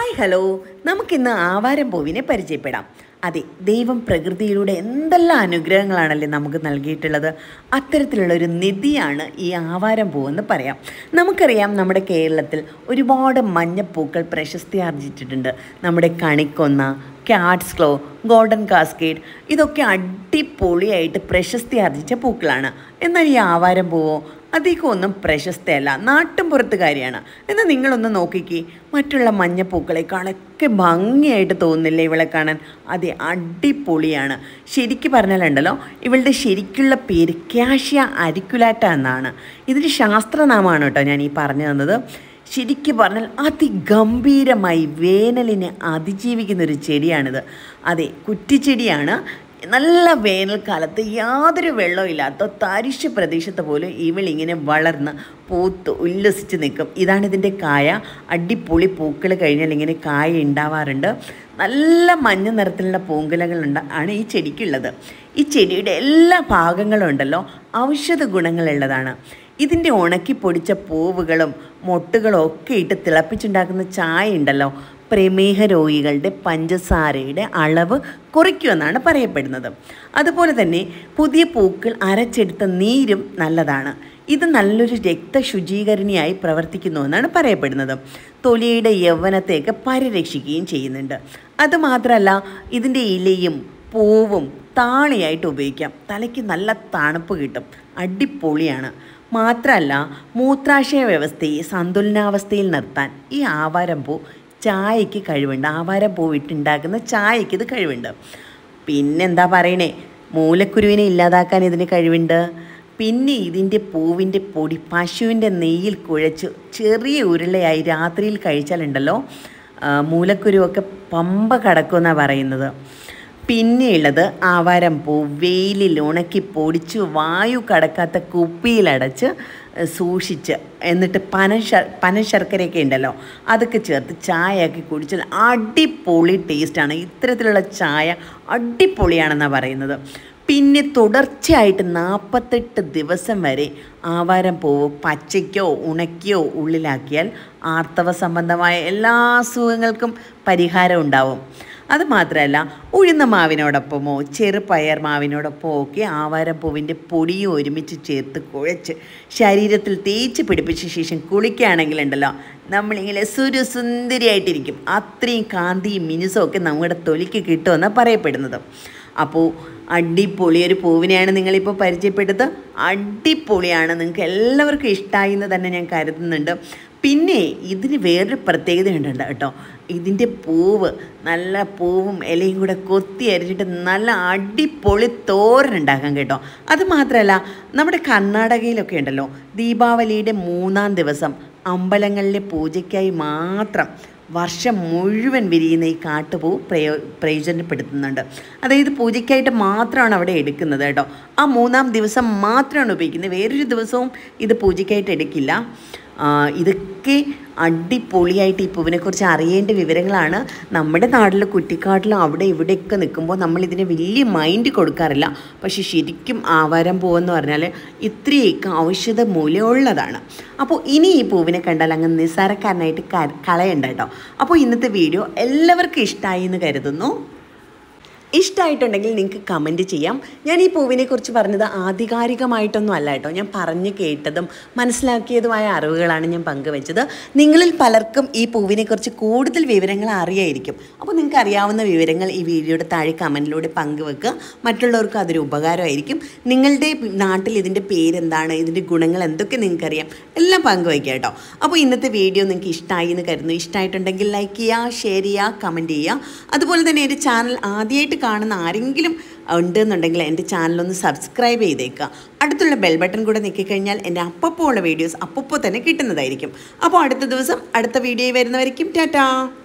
hi hello നമുക്കിന്ന് ആവാരം പൂവിനെ പരിചയപ്പെടാം അതെ ദൈവം പ്രകൃതിയിലൂടെ എന്തെല്ലാം അനുഗ്രഹങ്ങളാണല്ലേ നമുക്ക് നൽകിയിട്ടുള്ളത് അത്തരത്തിലുള്ള ഒരു നിധിയാണ് ഈ ആവാരം പൂവെന്ന് പറയാം നമുക്കറിയാം നമ്മുടെ കേരളത്തിൽ ഒരുപാട് മഞ്ഞപ്പൂക്കൾ പ്രശസ്തി ആർജിച്ചിട്ടുണ്ട് നമ്മുടെ കണിക്കൊന്ന ക്യാറ്റ്സ് ക്ലോ ഗോൾഡൻ കാസ്കേഡ് ഇതൊക്കെ അടിപൊളിയായിട്ട് പ്രശസ്തി ആർജിച്ച പൂക്കളാണ് എന്നാൽ ഈ ആവാരം പൂവോ അധികമൊന്നും പ്രശസ്തയല്ല നാട്ടും പുറത്തുകാരിയാണ് എന്നാൽ നിങ്ങളൊന്ന് നോക്കിക്കേ മറ്റുള്ള മഞ്ഞപ്പൂക്കളെക്കാളൊക്കെ ഭംഗിയായിട്ട് തോന്നുന്നില്ലേ ഇവളെ കാണാൻ അതെ അടിപൊളിയാണ് ശരിക്ക് പറഞ്ഞാലുണ്ടല്ലോ ഇവളുടെ ശരിക്കുള്ള പേര് ക്യാഷ്യ അരിക്കുലാറ്റ എന്നാണ് ഇതിൻ്റെ ശാസ്ത്രനാമമാണ് കേട്ടോ ഞാൻ ഈ പറഞ്ഞു തന്നത് ശരിക്കും പറഞ്ഞാൽ അതിഗംഭീരമായി വേനലിനെ അതിജീവിക്കുന്ന ഒരു ചെടിയാണിത് അതെ കുറ്റിച്ചെടിയാണ് നല്ല വേനൽക്കാലത്ത് യാതൊരു വെള്ളമില്ലാത്ത തരിശ് പ്രദേശത്ത് പോലും ഇവളിങ്ങനെ വളർന്ന് പൂത്ത് ഉല്ലസിച്ച് നിൽക്കും ഇതാണ് ഇതിൻ്റെ കായ അടിപൊളി പൂക്കൾ കഴിഞ്ഞാൽ ഇങ്ങനെ കായ ഉണ്ടാവാറുണ്ട് നല്ല മഞ്ഞ നിറത്തിലുള്ള പൂങ്കുലകളുണ്ട് ആണ് ഈ ചെടിക്കുള്ളത് ഈ ചെടിയുടെ എല്ലാ ഭാഗങ്ങളും ഉണ്ടല്ലോ ഔഷധ ഗുണങ്ങളുള്ളതാണ് ഇതിൻ്റെ ഉണക്കി പൊടിച്ച പൂവുകളും മൊട്ടുകളും ഒക്കെ ഇട്ട് തിളപ്പിച്ചുണ്ടാക്കുന്ന ചായ ഉണ്ടല്ലോ പ്രമേഹ രോഗികളുടെ പഞ്ചസാരയുടെ അളവ് കുറയ്ക്കുമെന്നാണ് പറയപ്പെടുന്നത് അതുപോലെ തന്നെ പുതിയ പൂക്കൾ അരച്ചെടുത്ത നീരും നല്ലതാണ് ഇത് നല്ലൊരു രക്തശുചീകരണിയായി പ്രവർത്തിക്കുന്നുവെന്നാണ് പറയപ്പെടുന്നത് തൊലിയുടെ യൗവനത്തെയൊക്കെ പരിരക്ഷിക്കുകയും ചെയ്യുന്നുണ്ട് അതുമാത്രമല്ല ഇതിൻ്റെ ഇലയും പൂവും താളിയായിട്ട് ഉപയോഗിക്കാം തലയ്ക്ക് നല്ല തണുപ്പ് കിട്ടും അടിപൊളിയാണ് മാത്രമല്ല മൂത്രാശയ വ്യവസ്ഥയെ സന്തുലനാവസ്ഥയിൽ നിർത്താൻ ഈ ആവാരം പൂ ചായയ്ക്ക് കഴിവുണ്ട് ആവാരം പൂ ഇട്ടുണ്ടാക്കുന്ന ചായയ്ക്ക് ഇത് കഴിവുണ്ട് പിന്നെന്താ പറയണേ മൂലക്കുരുവിനെ ഇല്ലാതാക്കാൻ ഇതിന് കഴിവുണ്ട് പിന്നെ ഇതിൻ്റെ പൂവിൻ്റെ പൊടി പശുവിൻ്റെ നെയ്യിൽ കുഴച്ച് ചെറിയ ഉരുളയായി രാത്രിയിൽ കഴിച്ചാലുണ്ടല്ലോ മൂലക്കുരുവൊക്കെ പമ്പ കടക്കുമെന്നാണ് പറയുന്നത് പിന്നെയുള്ളത് ആവാരം പൂ വെയിലിൽ ഉണക്കി പൊടിച്ച് വായു കടക്കാത്ത കുപ്പിയിലടച്ച് സൂക്ഷിച്ച് എന്നിട്ട് പനശ പനശർക്കരയൊക്കെ ഉണ്ടല്ലോ അതൊക്കെ ചേർത്ത് ചായയാക്കി കുടിച്ചാൽ അടിപൊളി ടേസ്റ്റാണ് ഇത്തരത്തിലുള്ള ചായ അടിപൊളിയാണെന്നാണ് പറയുന്നത് പിന്നെ തുടർച്ചയായിട്ട് നാൽപ്പത്തെട്ട് ദിവസം വരെ ആവാരം പൂവ് പച്ചയ്ക്കോ ഉണക്കിയോ ഉള്ളിലാക്കിയാൽ ആർത്തവ സംബന്ധമായ എല്ലാ അസുഖങ്ങൾക്കും പരിഹാരം ഉണ്ടാവും അത് മാത്രമല്ല ഉഴുന്ന മാവിനോടൊപ്പമോ ചെറുപയർ മാവിനോടൊപ്പമോ ഒക്കെ ആവാരം പൂവിൻ്റെ പൊടിയും ഒരുമിച്ച് ചേർത്ത് കുഴച്ച് ശരീരത്തിൽ തേച്ച് പിടിപ്പിച്ച ശേഷം കുളിക്കുകയാണെങ്കിലുണ്ടല്ലോ നമ്മളിങ്ങനെ സുരസുന്ദരിയായിട്ടിരിക്കും അത്രയും കാന്തിയും മിനുസും ഒക്കെ നമ്മുടെ തൊലിക്ക് കിട്ടുമെന്നാണ് പറയപ്പെടുന്നത് അപ്പോൾ അടിപൊളി ഒരു പൂവിനെയാണ് നിങ്ങളിപ്പോൾ പരിചയപ്പെട്ടത് അടിപൊളിയാണ് നിങ്ങൾക്ക് എല്ലാവർക്കും ഇഷ്ടമായി എന്ന് തന്നെ ഞാൻ കരുതുന്നുണ്ട് പിന്നെ ഇതിന് വേറൊരു പ്രത്യേകതയുണ്ട് കേട്ടോ ഇതിൻ്റെ പൂവ് നല്ല പൂവും ഇലയും കൂടെ കൊത്തി അരിഞ്ഞിട്ട് നല്ല അടിപൊളി തോരൻ ഉണ്ടാക്കാം കേട്ടോ അത് മാത്രമല്ല നമ്മുടെ കർണാടകയിലൊക്കെ ഉണ്ടല്ലോ ദീപാവലിയുടെ മൂന്നാം ദിവസം അമ്പലങ്ങളിലെ പൂജയ്ക്കായി മാത്രം വർഷം മുഴുവൻ വിരിയുന്ന ഈ കാട്ടുപൂ പ്രയോ പ്രയോജനപ്പെടുത്തുന്നുണ്ട് അതായത് പൂജയ്ക്കായിട്ട് മാത്രമാണ് അവിടെ എടുക്കുന്നത് കേട്ടോ ആ മൂന്നാം ദിവസം മാത്രമാണ് ഉപയോഗിക്കുന്നത് വേറൊരു ദിവസവും ഇത് പൂജയ്ക്കായിട്ട് എടുക്കില്ല ഇതൊക്കെ അടിപൊളിയായിട്ട് ഈ പൂവിനെക്കുറിച്ച് അറിയേണ്ട വിവരങ്ങളാണ് നമ്മുടെ നാട്ടിൽ കുറ്റിക്കാട്ടിലും അവിടെ ഇവിടെയൊക്കെ നിൽക്കുമ്പോൾ നമ്മളിതിന് വലിയ മൈൻഡ് കൊടുക്കാറില്ല പക്ഷേ ശരിക്കും ആവാരം പൂവെന്ന് പറഞ്ഞാൽ ഇത്രയൊക്കെ ഔഷധ മൂല്യമുള്ളതാണ് അപ്പോൾ ഇനി ഈ പൂവിനെ കണ്ടാൽ അങ്ങ് നിസ്സാരക്കാരനായിട്ട് കളയണ്ട കേട്ടോ അപ്പോൾ ഇന്നത്തെ വീഡിയോ എല്ലാവർക്കും ഇഷ്ടമായി എന്ന് കരുതുന്നു ഇഷ്ടമായിട്ടുണ്ടെങ്കിൽ നിങ്ങൾക്ക് കമൻറ്റ് ചെയ്യാം ഞാൻ ഈ പൂവിനെ കുറിച്ച് പറഞ്ഞത് ആധികാരികമായിട്ടൊന്നും അല്ല കേട്ടോ ഞാൻ പറഞ്ഞു കേട്ടതും മനസ്സിലാക്കിയതുമായ അറിവുകളാണ് ഞാൻ പങ്കുവെച്ചത് നിങ്ങളിൽ പലർക്കും ഈ പൂവിനെക്കുറിച്ച് കൂടുതൽ വിവരങ്ങൾ അറിയായിരിക്കും അപ്പോൾ നിങ്ങൾക്ക് അറിയാവുന്ന വിവരങ്ങൾ ഈ വീഡിയോയുടെ താഴെ കമൻറ്റിലൂടെ പങ്കുവെക്കുക മറ്റുള്ളവർക്ക് അതൊരു ഉപകാരമായിരിക്കും നിങ്ങളുടെ നാട്ടിൽ ഇതിൻ്റെ പേരെന്താണ് ഇതിൻ്റെ ഗുണങ്ങൾ എന്തൊക്കെ നിങ്ങൾക്കറിയാം എല്ലാം പങ്കുവയ്ക്കുക കേട്ടോ അപ്പോൾ ഇന്നത്തെ വീഡിയോ നിങ്ങൾക്ക് ഇഷ്ടമായി എന്ന് കരുതുന്നു ഇഷ്ടമായിട്ടുണ്ടെങ്കിൽ ലൈക്ക് ചെയ്യുക ഷെയർ ചെയ്യുക കമൻറ്റ് ചെയ്യുക അതുപോലെ തന്നെ എൻ്റെ ചാനൽ ആദ്യമായിട്ട് കാണുന്ന ആരെങ്കിലും ഉണ്ടെന്നുണ്ടെങ്കിൽ എൻ്റെ ചാനലൊന്ന് സബ്സ്ക്രൈബ് ചെയ്തേക്കുക അടുത്തുള്ള ബെൽ ബട്ടൺ കൂടെ നിൽക്കിക്കഴിഞ്ഞാൽ എൻ്റെ അപ്പപ്പോൾ ഉള്ള വീഡിയോസ് അപ്പപ്പോൾ തന്നെ കിട്ടുന്നതായിരിക്കും അപ്പോൾ അടുത്ത ദിവസം അടുത്ത വീഡിയോ വരുന്നവരിക്കും ടാറ്റാ